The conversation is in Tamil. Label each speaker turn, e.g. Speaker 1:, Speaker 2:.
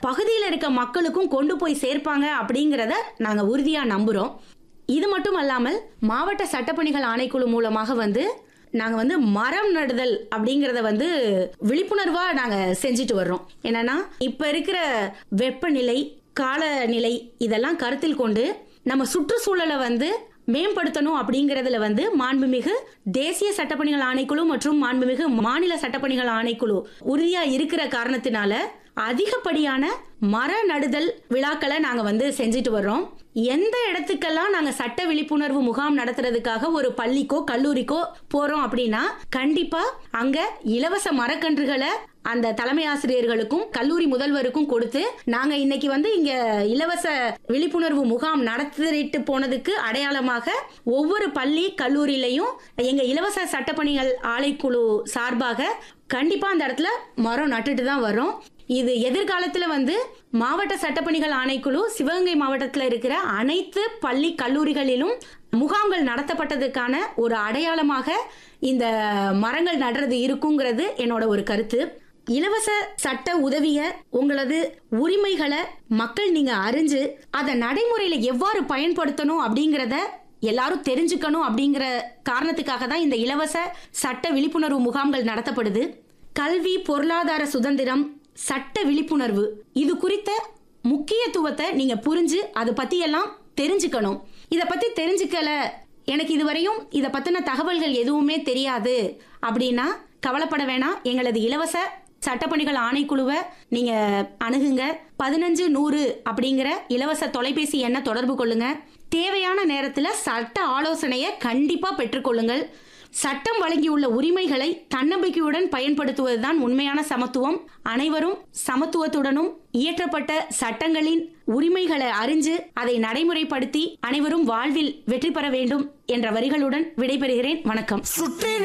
Speaker 1: பகுதியில் இருக்க மக்களுக்கும் கொண்டு போய் சேர்ப்பாங்க அப்படிங்கிறத நாங்க உறுதியா நம்புறோம் இது மட்டும் அல்லாமல் மாவட்ட சட்டப்பணிகள் ஆணைக்குழு மூலமாக வந்து நாங்க வந்து மரம் நடுதல் அப்படிங்கறத வந்து விழிப்புணர்வா நாங்க செஞ்சுட்டு வர்றோம் என்னன்னா இப்ப இருக்கிற வெப்பநிலை காலநிலை இதெல்லாம் கருத்தில் கொண்டு நம்ம சுற்றுச்சூழலை வந்து மேம்படுத்தணும் அப்படிங்கறதுல வந்து மாண்புமிகு தேசிய சட்டப்பணிகள் ஆணைக்குழு மற்றும் மாண்புமிகு மாநில சட்டப்பணிகள் ஆணைக்குழு உறுதியா இருக்கிற காரணத்தினால அதிகப்படியான மர நடுதல் விழாக்களை நாங்க வந்து செஞ்சுட்டு வர்றோம் எந்த இடத்துக்கெல்லாம் நாங்க சட்ட விழிப்புணர்வு முகாம் நடத்துறதுக்காக ஒரு பள்ளிக்கோ கல்லூரிக்கோ போறோம் அப்படின்னா கண்டிப்பா அங்க இலவச மரக்கன்றுகளை அந்த தலைமை ஆசிரியர்களுக்கும் கல்லூரி முதல்வருக்கும் கொடுத்து நாங்க இன்னைக்கு வந்து இங்க இலவச விழிப்புணர்வு முகாம் நடத்திட்டு போனதுக்கு அடையாளமாக ஒவ்வொரு பள்ளி கல்லூரியிலையும் எங்க இலவச சட்டப்பணிகள் ஆலைக்குழு சார்பாக கண்டிப்பா அந்த இடத்துல மரம் நட்டுட்டு தான் வரோம் இது எதிர்காலத்துல வந்து மாவட்ட சட்டப்பணிகள் ஆணைக்குழு சிவகங்கை மாவட்டத்தில் இருக்கிற அனைத்து பள்ளி கல்லூரிகளிலும் முகாம்கள் நடத்தப்பட்டதுக்கான ஒரு அடையாளமாக இந்த மரங்கள் நடுறது இருக்குங்கிறது என்னோட ஒரு கருத்து இலவச சட்ட உதவிய உங்களது உரிமைகளை மக்கள் நீங்க அறிஞ்சு அதை நடைமுறையில எவ்வாறு பயன்படுத்தணும் அப்படிங்கறத எல்லாரும் தெரிஞ்சுக்கணும் அப்படிங்கிற காரணத்துக்காக தான் இந்த இலவச சட்ட விழிப்புணர்வு முகாம்கள் நடத்தப்படுது கல்வி பொருளாதார சுதந்திரம் சட்ட விழிப்புணர்வு இது குறித்த முக்கியத்துவத்தை நீங்க புரிஞ்சு அதை பத்தி எல்லாம் தெரிஞ்சுக்கணும் இத பத்தி தெரிஞ்சுக்கல எனக்கு இதுவரையும் இத பத்தின தகவல்கள் எதுவுமே தெரியாது அப்படின்னா கவலைப்பட வேணாம் எங்களது இலவச சட்டப்பணிகள் ஆணைக்குழுவை நீங்க அணுகுங்க பதினஞ்சு நூறு அப்படிங்கிற இலவச தொலைபேசி எண்ணை தொடர்பு கொள்ளுங்க தேவையான நேரத்துல சட்ட ஆலோசனையை கண்டிப்பா பெற்றுக்கொள்ளுங்கள் சட்டம் வழங்கியுள்ள உரிமைகளை தன்னம்பிக்கையுடன் பயன்படுத்துவதுதான் உண்மையான சமத்துவம் அனைவரும் சமத்துவத்துடனும் இயற்றப்பட்ட சட்டங்களின் உரிமைகளை அறிஞ்சு அதை நடைமுறைப்படுத்தி அனைவரும் வாழ்வில் வெற்றி பெற வேண்டும் என்ற வரிகளுடன் விடைபெறுகிறேன் வணக்கம்
Speaker 2: சுற்றி